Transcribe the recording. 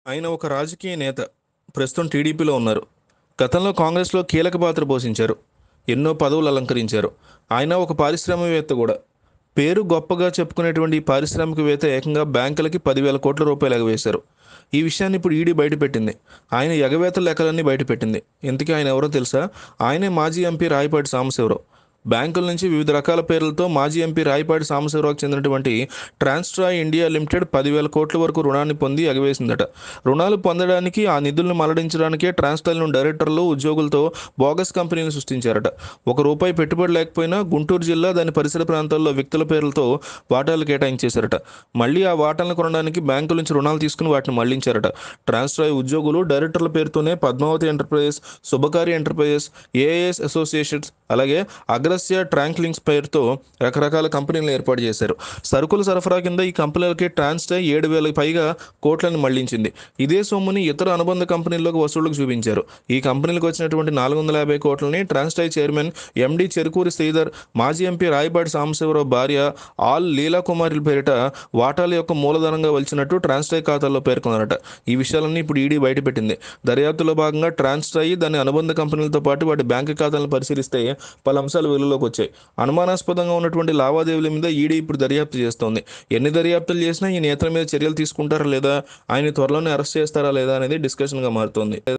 ఆయన ఒక రాజకీయ నేత ప్రస్తుతం టీడీపీలో ఉన్నారు గతంలో కాంగ్రెస్లో కీలక పాత్ర పోషించారు ఎన్నో పదవులు అలంకరించారు ఆయన ఒక పారిశ్రామికవేత్త కూడా పేరు గొప్పగా చెప్పుకునేటువంటి ఈ పారిశ్రామికవేత్త ఏకంగా బ్యాంకులకి పదివేల కోట్ల రూపాయలు ఎగవేశారు ఈ విషయాన్ని ఇప్పుడు ఈడీ బయటపెట్టింది ఆయన ఎగవేత లెక్కలన్నీ బయటపెట్టింది ఇంతకీ ఆయన ఎవరో తెలుసా ఆయనే మాజీ ఎంపీ రాయపాటి సాంబశివరావు బ్యాంకుల నుంచి వివిధ రకాల పేర్లతో మాజీ ఎంపీ రాయపాటి సాంబశివరావుకి చెందినటువంటి ట్రాన్స్ట్రాయ్ ఇండియా లిమిటెడ్ పదివేల కోట్ల వరకు రుణాన్ని పొంది ఎగవేసిందట రుణాలు పొందడానికి ఆ నిధులను మళ్లించడానికే ట్రాన్స్ట్రాయ్లోని డైరెక్టర్లు ఉద్యోగులతో బోగస్ కంపెనీని సృష్టించారట ఒక రూపాయి పెట్టుబడి లేకపోయినా గుంటూరు జిల్లా దాని పరిసర ప్రాంతాల్లో వ్యక్తుల పేర్లతో వాటాలు కేటాయించేశారట మళ్ళీ ఆ వాటాలను కొనడానికి బ్యాంకుల నుంచి రుణాలు తీసుకుని వాటిని మళ్లించారట ట్రాన్స్ట్రాయ్ ఉద్యోగులు డైరెక్టర్ల పేరుతోనే Padmavati Enterprises Shubhakari Enterprises AAS Associations అలాగే అగ్రస్య ట్రాంక్లింగ్స్ పేరుతో రకరకాల కంపెనీలను ఏర్పాటు చేశారు సరుకుల సరఫరా కింద ఈ కంపెనీలకి ట్రాన్స్టై ఏడు వేలకు పైగా కోట్లను మళ్లించింది ఇదే సొమ్ముని ఇతర అనుబంధ కంపెనీల్లోకి వసూళ్లకు చూపించారు ఈ కంపెనీలకు వచ్చినటువంటి నాలుగు వందల యాభై కోట్లని ట్రాన్స్టై చైర్మన్ ఎండి చెరుకూరి శ్రీధర్ మాజీ ఎంపీ రాయపాటి సాంబశివరావు భార్య ఆల్ లీలా కుమారుల పేరిట వాటాల యొక్క మూలధనంగా వలిచినట్టు ట్రాన్స్టై ఖాతాల్లో పేర్కొన్నారట ఈ విషయాలన్నీ ఇప్పుడు ఈడీ బయటపెట్టింది దర్యాప్తులో భాగంగా ట్రాన్స్టై దాని అనుబంధ కంపెనీలతో పాటు వాటి బ్యాంకు ఖాతాలను పరిశీలిస్తే పలు అంశాలు వెలుగులోకి వచ్చాయి అనుమానాస్పదంగా ఉన్నటువంటి లావాదేవీల మీద ఈడీ ఇప్పుడు దర్యాప్తు చేస్తోంది ఎన్ని దర్యాప్తులు చేసినా ఈ నేతల మీద చర్యలు తీసుకుంటారా లేదా ఆయన త్వరలోనే అరెస్ట్ చేస్తారా లేదా అనేది డిస్కషన్గా మారుతోంది